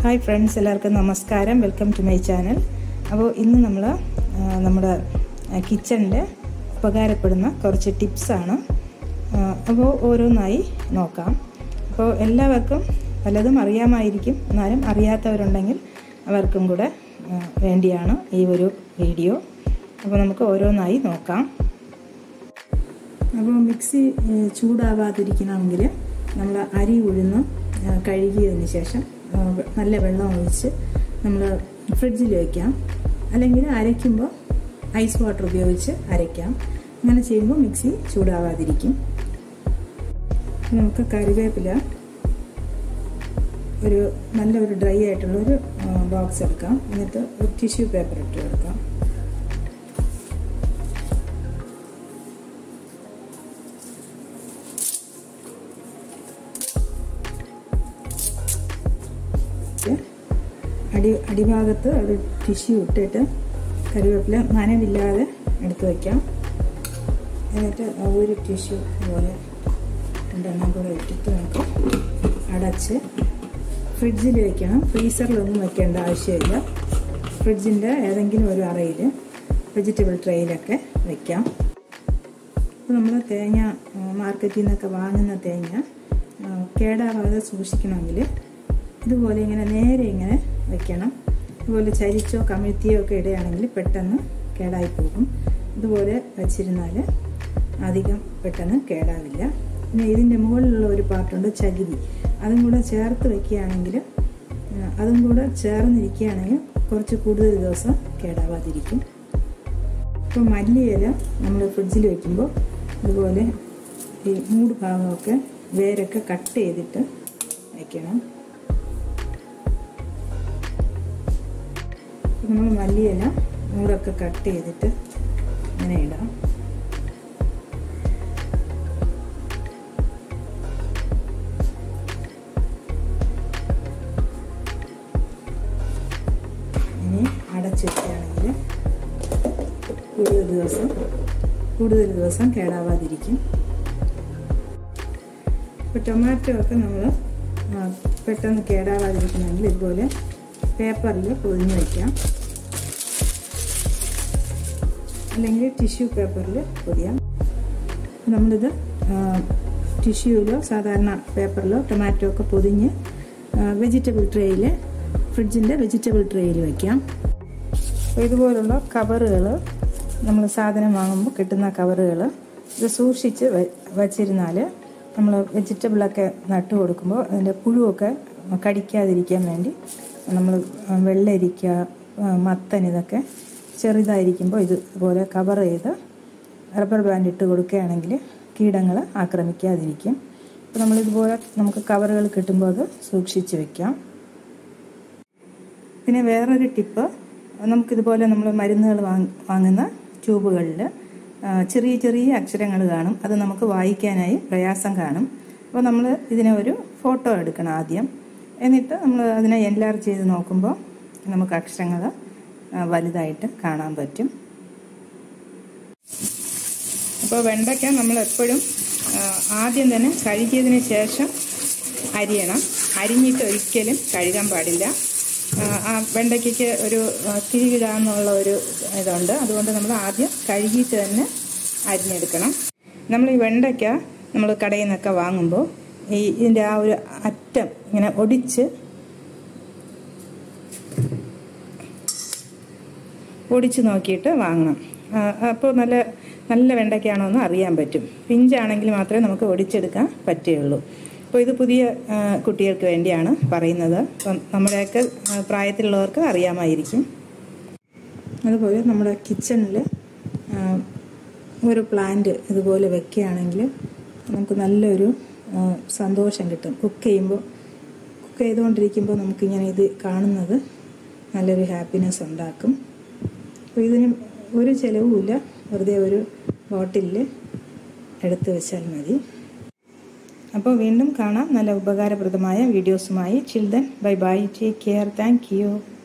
hi friends എല്ലാവർക്കും നമസ്കാരം welcome to my channel അപ്പോൾ ഇന്ന് നമ്മൾ നമ്മുടെ കിച്ചണിൽ ഉപകാരപ്പെടുന്ന കുറച്ച് ടിപ്സാണ് അപ്പോൾ ഓരോന്നായി നോക്കാം അപ്പോൾ എല്ലാവർക്കും പലതും അറിയാമായിരിക്കും എന്നാലും അറിയാത്തവരുണ്ടെങ്കിൽ അവർക്കും കൂടെ ആ, വേണ്ടിയാണ് ഈ ഒരു വീഡിയോ അപ്പോൾ നമുക്ക് ഓരോന്നായി നോക്കാം അപ്പോൾ മിക്സി ഏഹ്, ചൂടാവാതിരിക്കണമെങ്കിൽ നമ്മൾ അരി ഉഴുന്ന് ഏഹ്, കഴുകിയതിന് ശേഷം ഏഹ്, വെ- നല്ല വെള്ളം ഒഴിച്ച് നമ്മൾ ഫ്രിഡ്ജിൽ വയ്ക്കാം അല്ലെങ്കിൽ അരയ്ക്കുമ്പോൾ ഐസ് വാട്ടർ ഉപയോഗിച്ച് അരയ്ക്കാം അങ്ങനെ ചെയ്യുമ്പോൾ മിക്സി ചൂടാവാതിരിക്കും നമുക്ക് കറിവേപ്പില ഒരു നല്ല ഒരു ഡ്രൈ ആയിട്ടുള്ള ഒരു ബോക്സ് എടുക്കാം എന്നിട്ട് ഒരു ടിഷ്യൂ പേപ്പർ ഇട്ട് കൊടുക്കാം അടി അടിഭാഗത്ത് ഒരു ടിഷ്യൂ ഇട്ടിട്ട് കറിവേപ്പില നനവില്ലാതെ എടുത്ത് വയ്ക്കാം എന്നിട്ട് ആ ഒരു ടിഷ്യൂ പോലെ രണ്ടെണ്ണം കൂടെ ഇട്ടിട്ട് നമുക്ക് അടച്ച് ഫ്രിഡ്ജിൽ വെക്കണം ഫ്രീസറിലൊന്നും വെക്കേണ്ട ആവശ്യമില്ല ഫ്രിഡ്ജിൻ്റെ ഏതെങ്കിലും ഒരു അറയിൽ വെജിറ്റബിൾ ട്രെയിലൊക്കെ വെക്കാം ഇപ്പോൾ നമ്മൾ തേങ്ങ ആ, മാർക്കറ്റിൽ നിന്നൊക്കെ വാങ്ങുന്ന തേങ്ങ ആ, കേടാവാതെ സൂക്ഷിക്കണമെങ്കിൽ ഇതുപോലെ ഇങ്ങനെ നേരെ ഇങ്ങനെ വെക്കണം ഇതുപോലെ ചരിച്ചോ കമിഴ്ത്തിയോ ഒക്കെ ഇടുകയാണെങ്കിൽ പെട്ടെന്ന് കേടായി പോകും ഇതുപോലെ വച്ചിരുന്നാൽ അധികം പെട്ടെന്ന് കേടാവില്ല പിന്നെ ഇതിൻ്റെ മുകളിലുള്ള ഒരു പാട്ടുണ്ട് ചകിരി അതും കൂടെ ചേർത്ത് വെക്കുകയാണെങ്കിൽ ആ, അതും കൂടെ ചേർന്നിരിക്കുകയാണെങ്കിൽ കുറച്ച് കൂടുതൽ ദിവസം കേടാവാതിരിക്കും ഇപ്പോൾ മല്ലിയില നമ്മൾ ഫ്രിഡ്ജിൽ വെക്കുമ്പോൾ ഇതുപോലെ ഈ മൂട് ഭാഗമൊക്കെ വേരൊക്കെ കട്ട് ചെയ്തിട്ട് വയ്ക്കണം നമ്മൾ മല്ലിയില മൂടൊക്കെ കട്ട് ചെയ്തിട്ട് ഇങ്ങനെ ഇടാം ഇനി അടച്ചു വെക്കുകയാണെങ്കിൽ കൂടുതൽ ദിവസം കൂടുതൽ ദിവസം കേടാവാതിരിക്കും ഇപ്പോൾ ടൊമാറ്റോ ഒക്കെ നമ്മൾ പെട്ടെന്ന് കേടാവാതിരിക്കണമെങ്കിൽ ഇതുപോലെ പേപ്പറിൽ പൊതിഞ്ഞ് വയ്ക്കാം അല്ലെങ്കിൽ ടിഷ്യൂ പേപ്പറിൽ പൊതിയാം നമ്മളിത് ടിഷ്യൂവിലോ സാധാരണ പേപ്പറിലോ ടൊമാറ്റോ ഒക്കെ പൊതിഞ്ഞ് വെജിറ്റബിൾ ട്രേയിൽ ഫ്രിഡ്ജിൻ്റെ വെജിറ്റബിൾ ട്രേയിൽ വയ്ക്കാം അപ്പോൾ ഇതുപോലുള്ള കവറുകൾ നമ്മൾ സാധനം വാങ്ങുമ്പോൾ കിട്ടുന്ന കവറുകൾ ഇത് സൂക്ഷിച്ച് വ- വച്ചിരുന്നാൽ നമ്മൾ വെജിറ്റബിളൊക്കെ നട്ടു കൊടുക്കുമ്പോൾ അതിൻ്റെ പുഴുവൊക്കെ കടിക്കാതിരിക്കാൻ വേണ്ടി നമ്മൾ വെള്ളരിക്ക ആ, മത്തൻ ഇതൊക്കെ ചെറുതായിരിക്കുമ്പോൾ ഇത് ഇതുപോലെ കവർ ചെയ്ത് റബ്ബർ ബാൻഡ് ഇട്ട് കൊടുക്കുകയാണെങ്കിൽ കീടങ്ങൾ ആക്രമിക്കാതിരിക്കും അപ്പോൾ നമ്മളിതുപോലെ നമുക്ക് കവറുകൾ കിട്ടുമ്പോൾ അത് സൂക്ഷിച്ച് വെക്കാം പിന്നെ വേറൊരു ടിപ്പ് നമുക്കിതുപോലെ നമ്മൾ മരുന്നുകൾ വാങ് വാങ്ങുന്ന ട്യൂബുകളിൽ ചെറിയ ചെറിയ അക്ഷരങ്ങൾ കാണും അത് നമുക്ക് വായിക്കാനായി പ്രയാസം കാണും അപ്പോൾ നമ്മൾ ഇതിനെ ഒരു ഫോട്ടോ എടുക്കണം ആദ്യം എന്നിട്ട് നമ്മൾ അതിനെ എൻലാർ ചെയ്ത് നോക്കുമ്പോൾ നമുക്ക് അക്ഷരങ്ങൾ വലുതായിട്ട് കാണാൻ പറ്റും അപ്പോൾ വെണ്ടയ്ക്ക നമ്മൾ എപ്പോഴും ആദ്യം തന്നെ കഴുകിയതിന് ശേഷം അരിയണം അരിഞ്ഞിട്ട് ഒരിക്കലും കഴുകാൻ പാടില്ല ആ, ആ വെണ്ടയ്ക്കയ്ക്ക് ഒരു ആ, കിഴികിടാന്നുള്ള ഒരു ഇതുണ്ട് അതുകൊണ്ട് നമ്മൾ ആദ്യം കഴുകിയിട്ട് തന്നെ അരിഞ്ഞെടുക്കണം നമ്മൾ ഈ വെണ്ടയ്ക്ക നമ്മൾ കടയിൽ നിന്നൊക്കെ വാങ്ങുമ്പോൾ ഈ ഇതിൻ്റെ ആ ഒരു അറ്റം ഇങ്ങനെ ഒടിച്ച് ഒടിച്ച് നോക്കിയിട്ട് വാങ്ങണം ആ, അപ്പോൾ നല്ല നല്ല വെണ്ടയ്ക്കാണോ എന്ന് അറിയാൻ പറ്റും പിഞ്ചാണെങ്കിൽ മാത്രമേ നമുക്ക് ഒടിച്ചെടുക്കാൻ പറ്റുകയുള്ളൂ അപ്പോൾ ഇത് പുതിയ ആ, കുട്ടികൾക്ക് വേണ്ടിയാണ് പറയുന്നത് അപ്പം നമ്മുടെയൊക്കെ ആ, പ്രായത്തിലുള്ളവർക്ക് അറിയാമായിരിക്കും അതുപോലെ നമ്മുടെ കിച്ചണിൽ ഒരു പ്ലാന്റ് ഇതുപോലെ വെക്കുകയാണെങ്കിൽ നമുക്ക് നല്ലൊരു ആ, സന്തോഷം കിട്ടും കുക്ക് ചെയ്യുമ്പോൾ കുക്ക് ചെയ്തുകൊണ്ടിരിക്കുമ്പോൾ നമുക്കിങ്ങനെ ഇത് കാണുന്നത് നല്ലൊരു ഹാപ്പിനെസ് ഉണ്ടാക്കും അപ്പോൾ ഇതിന് ഒരു ചിലവുമില്ല വെറുതെ ഒരു ബോട്ടിലിൽ എടുത്ത് വെച്ചാൽ മതി അപ്പോൾ വീണ്ടും കാണാം നല്ല ഉപകാരപ്രദമായ വീഡിയോസുമായി children bye bye take care thank U